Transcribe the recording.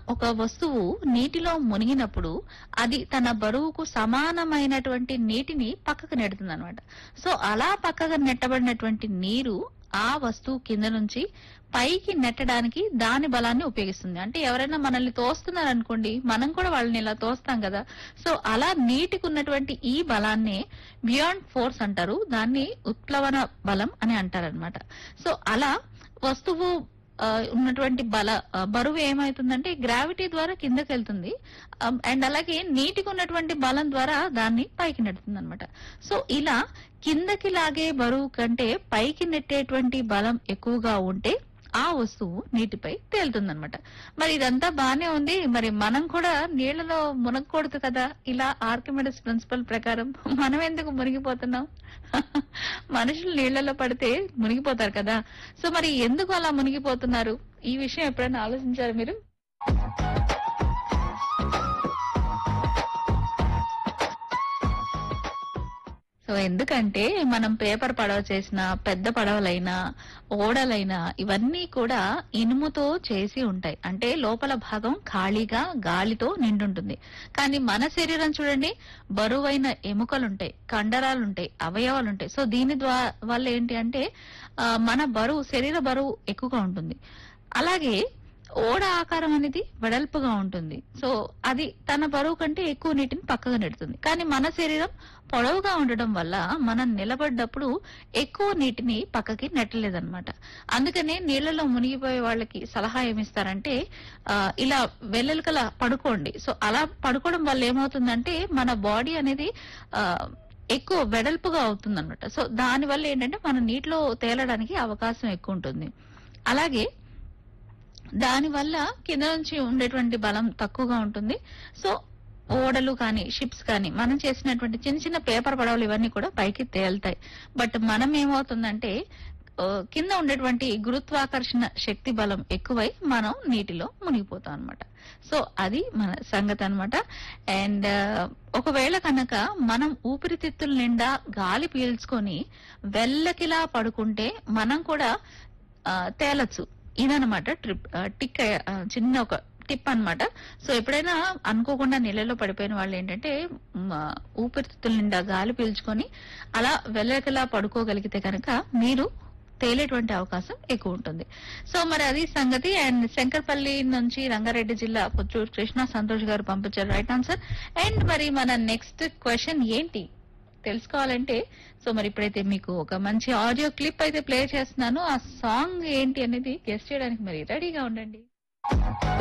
ఒక వస్తువు నీటిలో మునిగినప్పుడు అది తన బరువుకు సమానమైనటువంటి నీటిని పక్కకు నెడుతుంది అనమాట సో అలా పక్కకు నెట్టబడినటువంటి నీరు ఆ వస్తువు కింద నుంచి పైకి నెట్టడానికి దాని బలాన్ని ఉపయోగిస్తుంది అంటే ఎవరైనా మనల్ని తోస్తున్నారు అనుకోండి మనం కూడా వాళ్ళని ఇలా తోస్తాం కదా సో అలా నీటికి ఉన్నటువంటి ఈ బలాన్ని బియాండ్ ఫోర్స్ అంటారు దాన్ని ఉత్ప్లవన బలం అని అంటారనమాట సో అలా వస్తువు ఆ, ఉన్నటువంటి బల ఆ, బరువు ఏమైతుందంటే గ్రావిటీ ద్వారా కిందకి వెళ్తుంది అండ్ అలాగే నీటికి ఉన్నటువంటి బలం ద్వారా దాన్ని పైకి నెడుతుంది అనమాట సో ఇలా కిందకి లాగే బరువు కంటే పైకి నెట్టేటువంటి బలం ఎక్కువగా ఉంటే ఆ వస్తువు నీటిపై తేలుతుందన్నమాట మరి ఇదంతా బానే ఉంది మరి మనం కూడా నీళ్లలో మునగకూడదు కదా ఇలా ఆర్కిమెడిస్ ప్రిన్సిపల్ ప్రకారం మనం ఎందుకు మునిగిపోతున్నాం మనుషులు నీళ్లలో పడితే మునిగిపోతారు కదా సో మరి ఎందుకు అలా మునిగిపోతున్నారు ఈ విషయం ఎప్పుడైనా ఆలోచించారు మీరు సో ఎందుకంటే మనం పేపర్ పడవ చేసిన పెద్ద పడవలైనా ఓడలైనా ఇవన్నీ కూడా ఇనుముతో చేసి ఉంటాయి అంటే లోపల భాగం ఖాళీగా గాలితో నిండుంటుంది కానీ మన శరీరం చూడండి బరువైన ఎముకలుంటాయి కండరాలుంటాయి అవయవాలుంటాయి సో దీని ద్వారా వల్ల ఏంటి అంటే ఆ, మన బరువు శరీర బరువు ఎక్కువగా ఉంటుంది అలాగే ఓడ ఆకారం అనేది వెడల్పుగా ఉంటుంది సో అది తన బరువు కంటే ఎక్కువ నీటిని పక్కగా నెడుతుంది కానీ మన శరీరం పొడవుగా ఉండడం వల్ల మనం నిలబడ్డప్పుడు ఎక్కువ నీటిని పక్కకి నెట్టలేదన్నమాట అందుకనే నీళ్లలో మునిగిపోయే వాళ్ళకి సలహా ఏమిస్తారంటే ఆ, ఇలా వెల్లెలకలా పడుకోండి సో అలా పడుకోవడం వల్ల ఏమవుతుందంటే మన బాడీ అనేది ఆ, ఎక్కువ వెడల్పుగా అవుతుంది అనమాట సో దాని వల్ల ఏంటంటే మన నీటిలో తేలడానికి అవకాశం ఎక్కువ ఉంటుంది అలాగే దాని వల్ల కింద నుంచి ఉండేటువంటి బలం తక్కువగా ఉంటుంది సో ఓడలు కానీ షిప్స్ కానీ మనం చేసినటువంటి చిన్న చిన్న పేపర్ పడవలు ఇవన్నీ కూడా పైకి తేలుతాయి బట్ మనం ఏమవుతుందంటే ఆ, కింద ఉండేటువంటి గురుత్వాకర్షణ శక్తి బలం ఎక్కువై మనం నీటిలో మునిగిపోతాం అనమాట సో అది మన సంగతి అనమాట అండ్ ఒకవేళ కనుక మనం ఊపిరితిత్తుల నిండా గాలి పీల్చుకొని వెల్లకిలా పడుకుంటే మనం కూడా ఆ, తేలచ్చు ఇదనమాట ట్రిప్ ఆ, టిక్ అయ్య- ఆ, చిన్న ఒక టిప్ అన్నమాట సో ఎప్పుడైనా అనుకోకుండా నీళ్ళలో పడిపోయిన వాళ్ళు ఏంటంటే మ, ఊపిరితిత్తుల నిండా గాలి పీల్చుకొని అలా వెళ్ళకలా పడుకోగలిగితే కనుక మీరు తేలేటువంటి అవకాశం ఎక్కువ ఉంటుంది సో మరి అది సంగతి అండ్ శంకర్పల్లి నుంచి రంగారెడ్డి జిల్లా పుత్తూరు కృష్ణ సంతోష్ గారు పంపించారు రైట్ ఆన్సర్ అండ్ మరి మన నెక్స్ట్ క్వశ్చన్ ఏంటి తెలుసుకోవాలంటే సో మరి ఇప్పుడైతే మీకు ఒక మంచి ఆడియో క్లిప్ అయితే ప్లే చేస్తున్నాను ఆ సాంగ్ ఏంటి అనేది గెస్ట్ చేయడానికి మరి రెడీగా ఉండండి